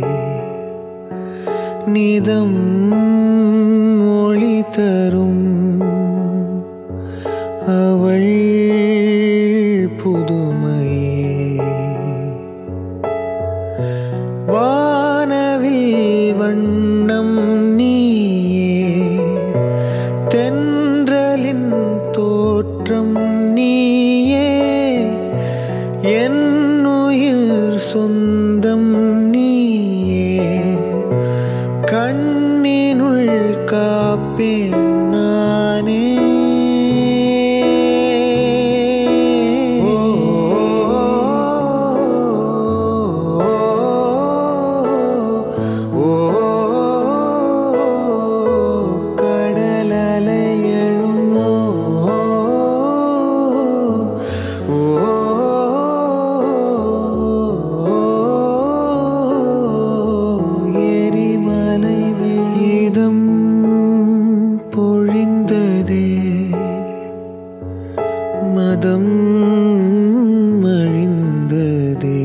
நிதம் ஒளி தரும் அவள் புதுமையே வானவில் வண்ணம் நீயே தென்றலின் தோற்றம் நீயே என் உயிர் சொந்தம் நீயே கண்ணினுள் காப்பேன் நானே கடலலை எழுமோ எரிமலை விழிதம் பொழிந்ததே மதம் அழிந்ததே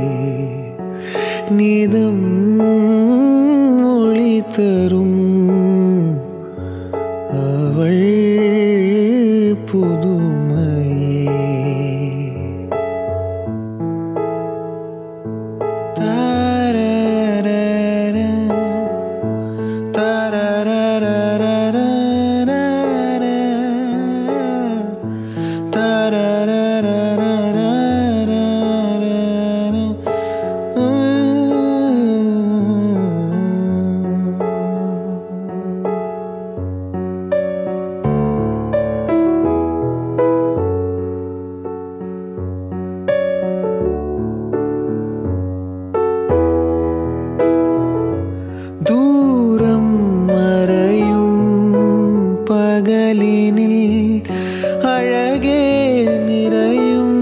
நிதம் ஒளி தரும் அவள் புதுமையே தாரரர, தாரரரரரரரர, தாரரரரரரரர, உம். தூரம் மறையும் பகலினில் அழகே நிறையும்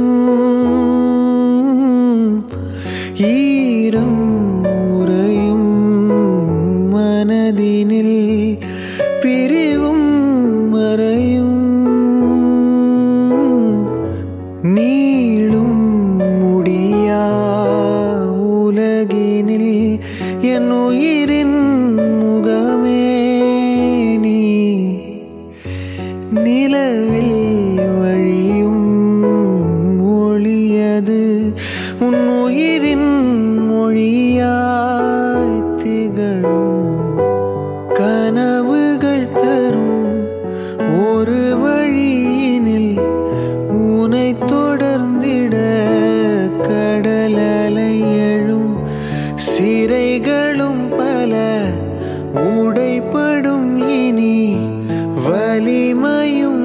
ஈரம் உறையும் மனதினில் பிரிவும் மறையும் நீளும் முடியா உலகினில் என் உயிரின் முகமே நீ நிலவில் வழியும் ஒளியது உன் உயிரின் மொழியாய் திகழும் கனவுகள் தரும் ஒரு வழியினில் உனை தொடர்ந்திட கடலலை எழும் சிறைகளும் பல உடைப்படும் இனி வலிமையும்